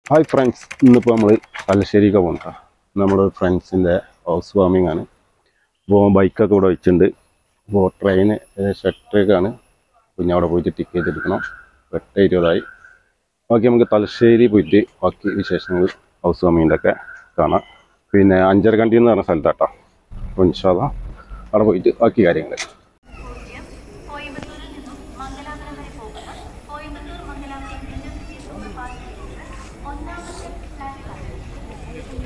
Hi friends ഇന്നിപ്പോൾ നമ്മൾ തലശ്ശേരിക്ക് പോകുന്നത് നമ്മുടെ ഫ്രണ്ട്സിൻ്റെ ഹൗസ് വാമിംഗ് ആണ് അപ്പോൾ ബൈക്കൊക്കെ ഇവിടെ വെച്ചിട്ടുണ്ട് അപ്പോൾ ട്രെയിൻ ഷട്ടേക്കാണ് പിന്നെ അവിടെ പോയിട്ട് ടിക്കറ്റ് എടുക്കണം എട്ട് ഇരുപതായി ബാക്കി നമുക്ക് തലശ്ശേരി പോയിട്ട് ബാക്കി വിശേഷങ്ങൾ ഹൗസ് വാമിങ്ങിൻ്റെ ഒക്കെ കാണാം പിന്നെ അഞ്ചരക്കണ്ടി എന്ന് പറഞ്ഞ സ്ഥലത്താട്ടോ അപ്പോൾ ഇൻഷാല്ല അവിടെ പോയിട്ട് ബാക്കി കാര്യങ്ങൾ കോയമ്പത്തൂരിൽ നിന്നും മംഗലാപുരം വരെ പോകുന്ന Coimbatore Mangalapuram intercity superfast express ഒന്നാമത്തെ പ്ലാറ്റ്ഫോം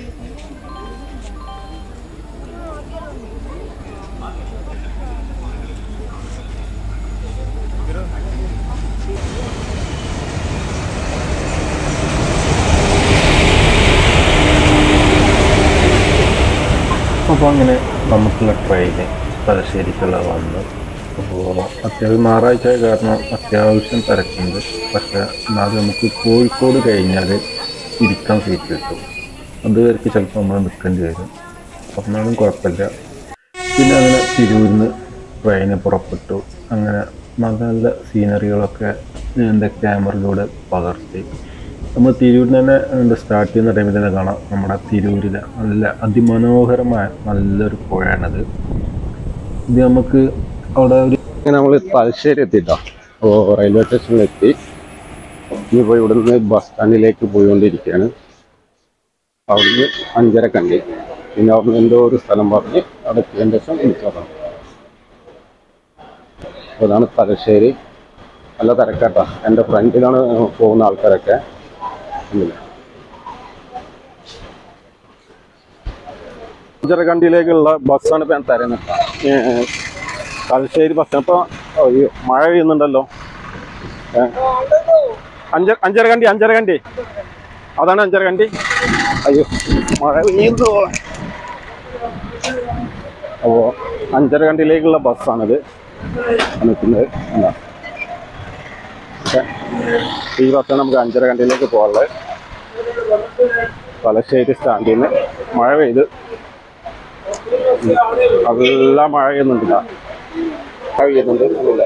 അപ്പോൾ അങ്ങനെ നമുക്കുള്ള ട്രെയിന് തലശ്ശേരിക്കുള്ള വന്നു അപ്പോൾ അത്യാവശ്യം ഞായറാഴ്ച ആയ കാരണം അത്യാവശ്യം തിരക്കുണ്ട് പക്ഷേ എന്നാലും നമുക്ക് കോഴിക്കോട് കഴിഞ്ഞാൽ ഇരിക്കാൻ സീറ്റ് കിട്ടും അതുവരെയ്ക്ക് ചിലപ്പോൾ നമ്മൾ നിൽക്കേണ്ടി വരും അപ്പം എന്നാലും കുഴപ്പമില്ല പിന്നെ അങ്ങനെ തിരൂരിന്ന് ട്രെയിന് പുറപ്പെട്ടു അങ്ങനെ നല്ല നല്ല സീനറികളൊക്കെ എൻ്റെ ക്യാമറയിലൂടെ പകർത്തി നമ്മൾ തിരൂരിൽ തന്നെ എന്താ സ്റ്റാർട്ട് ചെയ്യുന്ന ടൈമിൽ തന്നെ കാണാം നമ്മുടെ തിരൂരിലെ നല്ല അതിമനോഹരമായ നല്ലൊരു പുഴയാണത് ഇത് നമുക്ക് അവിടെ ഒരു അങ്ങനെ നമ്മൾ തലശ്ശേരി എത്തിട്ടോ അപ്പോൾ റെയിൽവേ സ്റ്റേഷനിൽ എത്തി ഇനിയിപ്പോൾ ഇവിടുന്ന് ബസ് സ്റ്റാൻഡിലേക്ക് പോയിക്കൊണ്ടിരിക്കുകയാണ് അവിടുന്ന് അഞ്ചര കണ്ടി പിന്നെ അവിടുന്ന് എന്തോ ഒരു സ്ഥലം പറഞ്ഞ് അവിടെ എത്തിയതിൻ്റെ ശേഷം വിളിച്ചോളാം അപ്പോൾ അതാണ് തലശ്ശേരി നല്ല തിരക്കാട്ടാ എൻ്റെ ഫ്രണ്ടിലാണ് പോകുന്ന ആൾക്കാരൊക്കെ ഉണ്ടല്ലേ. അഞ്ചര കണ്ടിയിലേക്കുള്ള ബസ്സാണ് ഇപ്പം ഞാൻ തരുന്നത് ഏഹ് തലശ്ശേരി ബസ് അപ്പോൾ അയ്യോ മഴ പെയ്യുന്നുണ്ടല്ലോ ഏ? അഞ്ച അഞ്ചര കണ്ടി അഞ്ചര കണ്ടി അതാണ് അഞ്ചര കണ്ടി അയ്യോ മഴ പെയ്യുന്നു അപ്പോൾ അഞ്ചര കണ്ടിയിലേക്കുള്ള ബസ്സാണിത് നിൽക്കുന്നത് എന്താ ഓക്കെ. ഈ ബസ്സാണ് നമുക്ക് അഞ്ചര കണ്ടിയിലേക്ക് പോകാനുള്ളത് തലശ്ശേരി സ്റ്റാൻഡിൽ നിന്ന് മഴ പെയ്ത് നല്ല മഴ പെയ്യുന്നുണ്ട് ഇതാ. മഴ പെയ്യുന്നുണ്ട് ഇല്ല.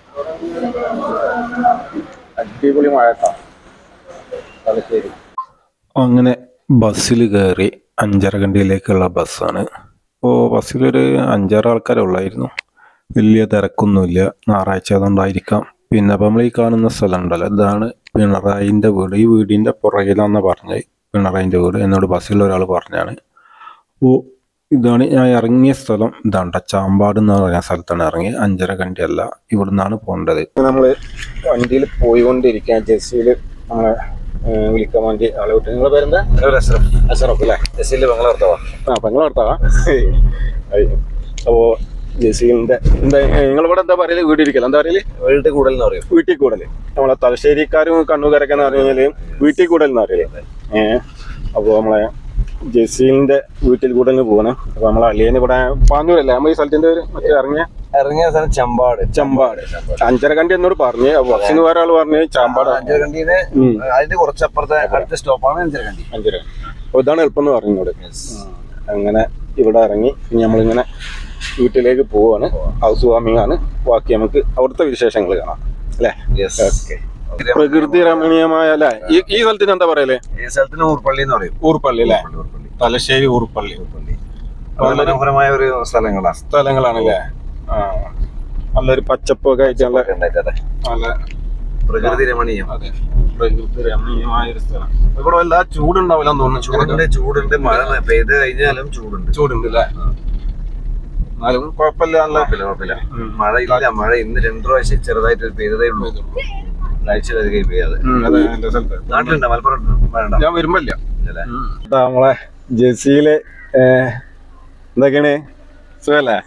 അടിപൊളി മഴ കേട്ടോ തലശ്ശേരി അങ്ങനെ ബസ്സിൽ കയറി അഞ്ചരകണ്ടിയിലേക്കുള്ള ബസ്സാണ് അപ്പോൾ ബസ്സിലൊരു അഞ്ചാറ് ആൾക്കാരെ ഉള്ളായിരുന്നു വലിയ തിരക്കൊന്നുമില്ല ഞായറാഴ്ച അതുകൊണ്ടായിരിക്കാം പിന്നെ അപ്പം നമ്മൾ ഈ കാണുന്ന സ്ഥലം ഉണ്ടല്ലോ ഇതാണ് പിണറായിൻ്റെ വീട് ഈ വീടിൻ്റെ പുറകിലാണെന്ന് പറഞ്ഞത് പിണറായിൻ്റെ വീട് എന്നോട് ബസ്സിലുള്ള ഒരാൾ പറഞ്ഞാണ് അപ്പോൾ ഇതാണ് ഞാൻ ഇറങ്ങിയ സ്ഥലം ഇതാണ്ട ചാമ്പാട് എന്ന് പറയുന്ന സ്ഥലത്താണ് ഇറങ്ങി അഞ്ചര കണ്ടിയല്ല ഇവിടെ നിന്നാണ് പോകേണ്ടത് നമ്മൾ വണ്ടിയിൽ പോയിക്കൊണ്ടിരിക്കാൻ ജെസ്സിയിൽ നമ്മളെ ഏഹ്, വിളിക്കാൻ വേണ്ടി ആളെ വിട്ടു നിങ്ങളുടെ പേരെന്താ അഷറഫ് അല്ലേ ജെസ്സിയില് ബംഗ്ലാർത്തവാ ആ പെങ്ങൾ നടത്താവാ അപ്പോൾ ജെസ്സിലിൻ്റെ എന്താ നിങ്ങളിവിടെ എന്താ പറയല് വീട്ടിരിക്കല എന്താ പറയല് വീട്ടിൽ കൂടുതൽ എന്ന് പറയും വീട്ടിൽ കൂടൽ നമ്മളെ തലശ്ശേരിക്കാരും കണ്ണൂക്കാരൊക്കെ എന്ന് പറഞ്ഞു കഴിഞ്ഞാൽ വീട്ടിൽ കൂടൽ എന്ന് പറയല് ഏഹ് അപ്പോൾ നമ്മളെ ജെസ്സിലിൻ്റെ വീട്ടിൽ കൂടലിന് പോകണം അപ്പോൾ നമ്മളെ അളിയന് ഇവിടെ പാന്നൂരല്ലേ നമ്മൾ ഈ സ്ഥലത്തിൻ്റെ ഒരു മറ്റേ ഇറങ്ങിയ ഇറങ്ങിയ സ്ഥലം ചമ്പാട് ചമ്പാട് അഞ്ചര കണ്ടി എന്നോട് പറഞ്ഞു അപ്പോൾ ബസ്സിന് വേറെ ആൾ പറഞ്ഞു ചാമ്പാട് അഞ്ചരക്കണ്ടിന്ന് ഉം. അതിന്റെ കുറച്ചപ്പുറത്തെ അടുത്ത സ്റ്റോപ്പാണ് അഞ്ചരക്കണ്ടി അഞ്ചര അപ്പോൾ ഇതാണ് എളുപ്പം എന്ന് പറഞ്ഞു എന്നോട് അങ്ങനെ ഇവിടെ ഇറങ്ങി ഇനി നമ്മളിങ്ങനെ വീട്ടിലേക്ക് പോവാണ് ഹൗസ് വാമിംഗ് ആണ് ബാക്കി നമുക്ക് അവിടുത്തെ വിശേഷങ്ങൾ കാണാം അല്ലേ ഓക്കെ പ്രകൃതി രമണീയമായ അല്ലേ ഈ ഈ സ്ഥലത്തിന് എന്താ പറയല് ഈ സ്ഥലത്തിന് ഊർപ്പള്ളി എന്ന് പറയും ഊർപ്പള്ളി അല്ലേ ഊർപ്പള്ളി തലശ്ശേരി ഊർപ്പള്ളി ഊർപ്പള്ളി വളരെ മനോഹരമായ ഒരു സ്ഥലങ്ങളാണ് സ്ഥലങ്ങളാണ് അല്ലേ ആ നല്ലൊരു പച്ചപ്പൊക്കെ ആയിട്ട് നല്ല ഉണ്ടായിട്ട് അതെ നല്ല പ്രകൃതി രമണീയം അതെ പ്രകൃതി രമണീയമായ ഒരു സ്ഥലം ഇവിടെ വല്ല ചൂടുണ്ടാവില്ല തോന്നുന്നു ചൂടുണ്ട് ചൂടുണ്ട് മഴ പെയ്ത് കഴിഞ്ഞാലും ചൂടുണ്ട് ചൂടുണ്ട് അല്ലേ എന്നാലും കുഴപ്പമില്ല നല്ല കുഴപ്പമില്ല കുഴപ്പമില്ല മഴ ഇല്ല മഴ ഇന്ന് രണ്ടു പ്രാവശ്യം ചെറുതായിട്ട് പെയ്തതേ ഉള്ളൂ ആഴ്ചയിലധികം പെയ്യാതെ ഉം, അതെ എന്റെ സ്ഥലത്ത് നാട്ടിലുണ്ടോ മലപ്പുറം മഴ ഉണ്ടോ ഞാൻ വരുമ്പല്ല ഇല്ലല്ലേ? ഇതാ നമ്മളെ ജെസിയിലെ എന്തൊക്കെയാണ് സുഖല്ലേ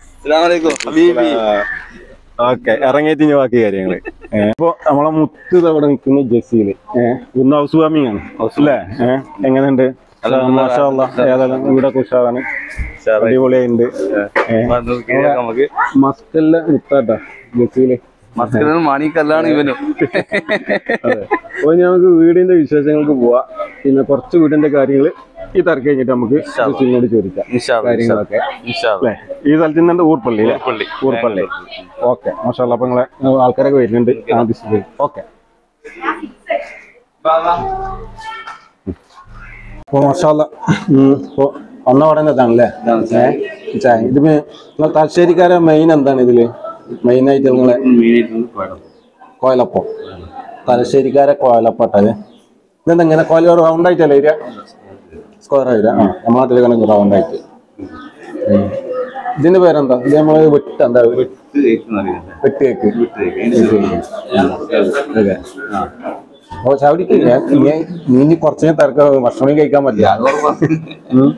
ഓക്കെ ഇറങ്ങിയിട്ട് ഇനി ബാക്കി കാര്യങ്ങള് അപ്പൊ നമ്മളെ മുത്ത് ദാ ഇവിടെ നിൽക്കുന്ന ജെസിയില് ഇന്ന് ഹൗസ് വാമിംഗ് ആണ് അല്ലേ ഏഹ് എങ്ങനെയുണ്ട് മാഷാ അല്ലാ. ഏതായാലും ഇവിടെ ഉഷാറാണ് അടിപൊളിയായിട്ടുണ്ട് നമുക്ക് മസ്കല്ല മുത്താട്ടാ ജെസിയില് മണിക്കല്ലാണ് ഇവനും അതെ അപ്പൊ ഇനി നമുക്ക് വീടിന്റെ വിശേഷങ്ങൾക്ക് പോവാം പിന്നെ കുറച്ച് വീടിന്റെ കാര്യങ്ങള് ഈ തിരക്ക് കഴിഞ്ഞിട്ട് നമുക്ക് ജെസിനോട് ചോദിക്കാം കാര്യങ്ങളൊക്കെ അല്ലേ ഈ സ്ഥലത്ത് നിന്ന് ഊർപ്പള്ളി അല്ലേ ഊർപ്പള്ളി ഓക്കെ മാഷാല്ല അപ്പൊ നിങ്ങളെ ആൾക്കാരൊക്കെ വരുന്നുണ്ട് ഓക്കെ അപ്പോൾ മസാല ഇപ്പോൾ ഒന്ന ഉടനെ ഇതാണല്ലേ ഏഹ് ചായ ഇത് നിങ്ങൾ തലശ്ശേരിക്കാരെ മെയിൻ എന്താണ് ഇതില് മെയിൻ ആയിട്ട് നിങ്ങളെ കോയലപ്പം തലശ്ശേരിക്കാരെ കോയലപ്പട്ടത് ഇതെന്താ ഇങ്ങനെ കോല റൗണ്ട് ആയിട്ടല്ലേ വരിക സ്ക്വയർ ആയില്ല ആ നമ്മുടെ നാട്ടിൽ കണക്ക് റൗണ്ട് ആയിട്ട് ഉം. ഇതിന്റെ പേരെന്താ ഇത് നമ്മള് വെട്ട് എന്താ വെട്ട് കേക്ക് അതെ ഓ ചവിടിക്ക് ഞാൻ ഇനി നീ ഇനി കുറച്ച് തിരക്ക് ഭക്ഷണം കഴിക്കാൻ പറ്റില്ല ഉം.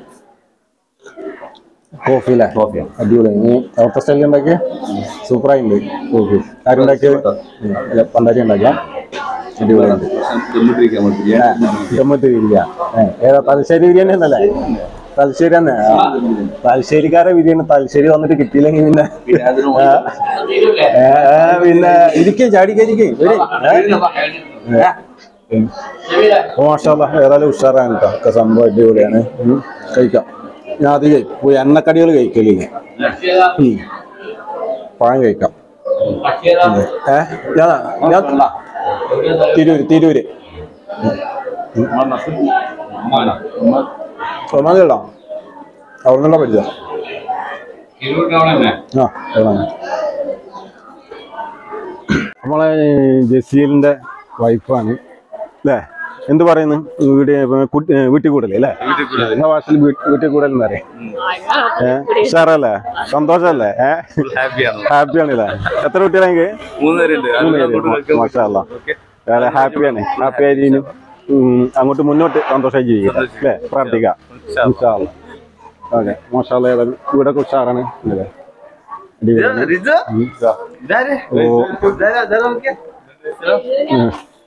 കോഫി അല്ലേ കോഫി അടിപൊളി നീ അവിടുത്തെ സ്റ്റൈലിൽ ഉണ്ടാക്കിയ സൂപ്പറായിട്ടുണ്ട് കോഫി ആരും ഉണ്ടാക്കിയത് ഉം. അല്ല പണ്ടാരി ഉണ്ടാക്കിയ അടിപൊളിയുണ്ട് ദമ്മത്ത് ഇല്ല ഏതാ തലശ്ശേരി ബിരിയാണി എന്നല്ലേ തലശ്ശേരി തന്നെ ആ. തലശ്ശേരിക്കാരെ ബിരിയാണി തലശ്ശേരി വന്നിട്ട് കിട്ടിയില്ലെങ്കിൽ പിന്നെ ആ. ഏ, ഏ, പിന്നെ ഇരിക്കേ ചാടിക്കരിക്കേ വരി ഏ. ഉം. ഓ, മാഷാല്ലാ ഏതായാലും ഉഷാറാണ് കേട്ടോ ഒക്കെ സംഭവം അടിപൊളിയാണ് ഉം. കഴിക്കാം ഞാൻ അധികം പോയി എണ്ണക്കടികൾ കഴിക്കലില്ല ഉം. പഴം കഴിക്കാം ഏ ഞാൻ ഞാൻ തിരൂര് തിരൂര് ഒന്നാമതേടാ അവിടെ നിന്നുള്ള പഠിച്ച ആ എവിടാണ് നമ്മളെ ജസീലിന്റെ വൈഫാണ് അല്ലേ എന്ത് പറയുന്നു വീട് വീട്ടിൽ കൂടലേ അല്ലേ നിങ്ങളുടെ ഭാഷയിൽ വീട്ടിൽ കൂടൽ എന്ന് പറയും ഏഹ് ഉഷാറല്ലേ സന്തോഷല്ലേ ഏഹ് ഹാപ്പിയാണല്ലേ എത്ര കുട്ടികളെ എനിക്ക് മാഷാല്ല വേറെ ഹാപ്പിയാണ് ഹാപ്പി ആയിരിക്കും അങ്ങോട്ട് മുന്നോട്ട് സന്തോഷമായി ജീവിക്കാം അല്ലേ പ്രാർത്ഥിക്കാം ഇൻഷാല്ല ഓക്കെ മാഷാല്ല ഏതായാലും ഇവിടെ ഉഷാറാണ് അല്ലേ അടിപൊളിയാണ് ഉം. ഓ. ഉം.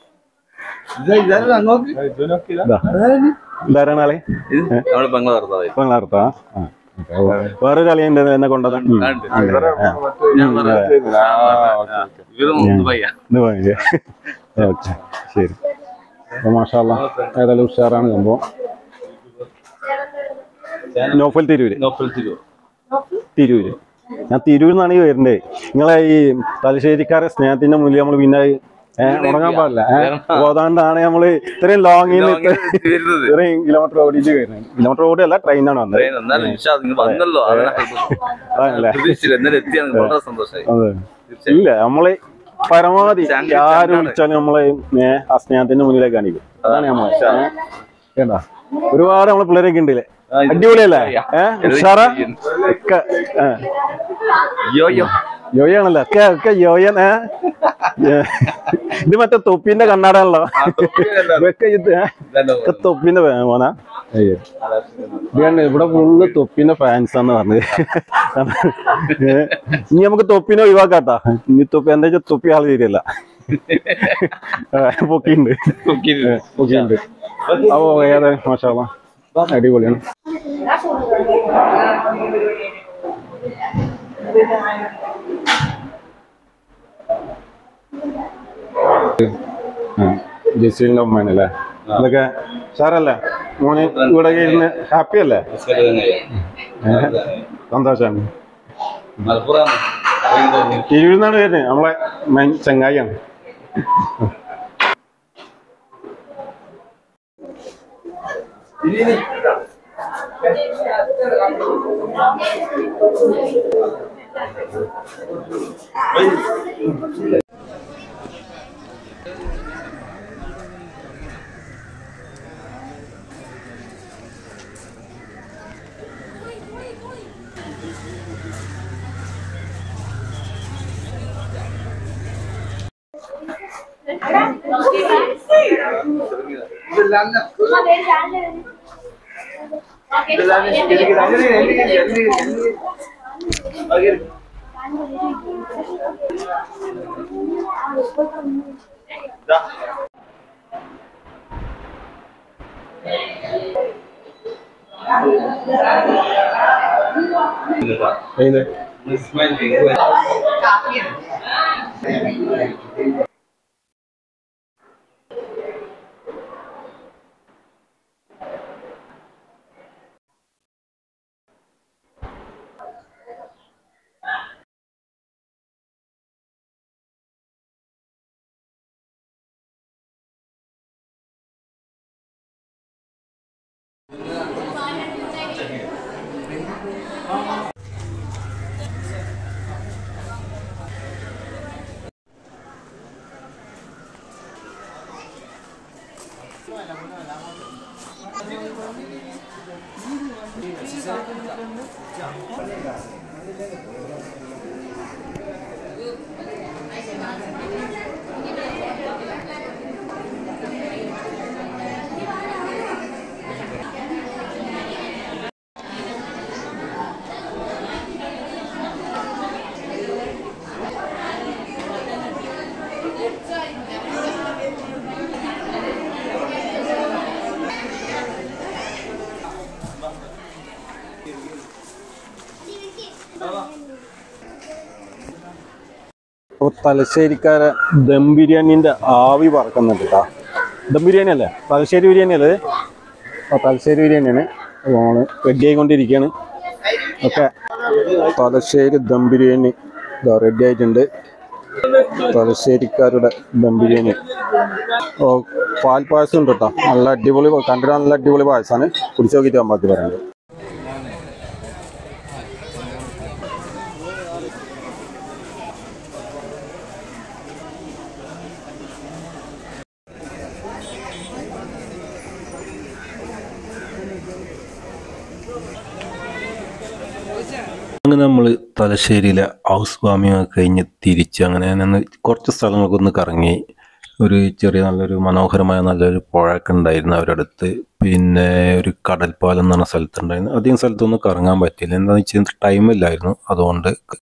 ഇതാ. ഇതാരാണ് ആളെ നമ്മള് ബംഗ്ലാ ഭർത്താവ് ബംഗ്ലാർത്താ ആ ഓക്കേ. ഓ. വേറൊരു കളിയുണ്ട് എന്നെ കൊണ്ടത് ഉം. ഉണ്ട്. ഉണ്ട്. ആ. ഇവരും ദുബായിയാ ഇത് വാങ്ങിക്കേ. ഓക്കേ. ശരി അപ്പൊ മാഷാല്ല ഏതായാലും ഉഷാറാണ് സംഭവം നോഫൽ തിരൂര് നോപ്പൽ തിരു തിരൂര് ഞാൻ തിരൂരിൽ നിന്നാണ് ഈ വരുന്നത് നിങ്ങളെ ഈ തലശ്ശേരിക്കാരെ സ്നേഹത്തിന്റെ മുന്നിൽ നമ്മൾ പിന്നെ ഏഹ് ഉറങ്ങാൻ പാടില്ല ഏഹ് അപ്പൊ അതുകൊണ്ടാണ് നമ്മള് ഇത്രയും ലോങ്ങിൽ നിന്ന് വരുന്നത് ഇത്രയും കിലോമീറ്റർ ഓടിച്ച് വരുന്നത് കിലോമീറ്റർ ഓടിയല്ല ട്രെയിനാണ് വന്നത് ട്രെയിൻ എന്നാലും ഇൻഷാ നിങ്ങൾ വന്നല്ലോ അതാണ് അതല്ലേ പ്രതീക്ഷിച്ചില്ല എന്നാലും എത്തിയാണ് വളരെ സന്തോഷമായി അതെ ഇല്ല നമ്മള് പരമാവധി ചാനൽ ആര് ചാനലാണ്. വിളിച്ചാലും നമ്മളെ ഏ, ആ സ്നേഹത്തിന്റെ മുന്നിലേക്ക് കാണിക്കും അതാണ് നമ്മളെ ഏ, കേട്ടാ ഒരുപാട് നമ്മളെ പിള്ളേരൊക്കെ ഉണ്ടല്ലേ ആ, ഇത് അടിപൊളിയല്ലേ ഏഹ് ഉഷാറ ഇത് ഒക്കെ ഏ, യോ യോ യോയാണല്ലോ ഒക്കെ ഒക്കെ യോയൻ ഏ ഏ, ഇത് മറ്റേ തൊപ്പിന്റെ കണ്ണാടാണല്ലോ ഇതൊക്കെ ഇത് ഏ, ഒക്കെ തൊപ്പിന്റെ ഫാ- മോനാ അയ്യോ ഇതാണ് ഇവിടെ ഫുള്ള് തൊപ്പിന്റെ ഫാൻസ് ആണ് പറഞ്ഞത് ഏ, ഇനി നമുക്ക് തൊപ്പിനെ ഒഴിവാക്കാട്ടാ ഇനി തൊപ്പി എന്താ വെച്ചാൽ തൊപ്പി ആള് ശരിയല്ല ഏ, പൊക്കിണ്ട് ഏ, പൊക്കിണ്ട് അപ്പൊ ഏതാ മാഷാ അടിപൊളിയാണ് ജസീലിന്റെ ഉമ്മയാണല്ലേ അതൊക്കെ സാറല്ലേ മോന് ഇവിടെ ഇരുന്ന് ഹാപ്പി അല്ലേ ഏഹ്? സന്തോഷാണ് മലപ്പുറം തിരുവിൽ നിന്നാണ് വരുന്നത് നമ്മളെ മെയിൻ ചങ്ങായിയാണ് ഏത് അപ്പോൾ തലശ്ശേരിക്കാരെ ദം ബിരിയാണീൻ്റെ ആവി പറക്കുന്നുണ്ട് കേട്ടോ ദം ബിരിയാണി അല്ലേ തലശ്ശേരി ബിരിയാണി അല്ലേ അപ്പോൾ തലശ്ശേരി ബിരിയാണിയാണ് അപ്പോൾ റെഡി ആയിക്കൊണ്ടിരിക്കുകയാണ് ഓക്കെ തലശ്ശേരി ദം ബിരിയാണി ഇതാ റെഡി ആയിട്ടുണ്ട് തലശ്ശേരിക്കാരുടെ ദം ബിരിയാണി ഓ പാൽ പായസം ഉണ്ട് കേട്ടോ നല്ല അടിപൊളി കണ്ടിട്ട് നല്ല അടിപൊളി പായസമാണ് കുടിച്ചു നോക്കിയിട്ട് ഞാൻ ബാക്കി പറയുന്നത് അങ്ങനെ നമ്മൾ തലശ്ശേരിയിലെ ഹൗസ് വാമിങ് ഒക്കെ കഴിഞ്ഞ് തിരിച്ച് അങ്ങനെ നിന്ന് കുറച്ച് സ്ഥലങ്ങളൊക്കെ ഒന്ന് കറങ്ങി ഒരു ചെറിയ നല്ലൊരു മനോഹരമായ നല്ലൊരു പുഴയൊക്കെ ഉണ്ടായിരുന്നു അവരുടെ അടുത്ത് പിന്നെ ഒരു കടൽപ്പാലം എന്ന് പറഞ്ഞ സ്ഥലത്തുണ്ടായിരുന്നു അധികം സ്ഥലത്തൊന്നും കറങ്ങാൻ പറ്റില്ല എന്താണെന്ന് വെച്ചാൽ ടൈമില്ലായിരുന്നു അതുകൊണ്ട്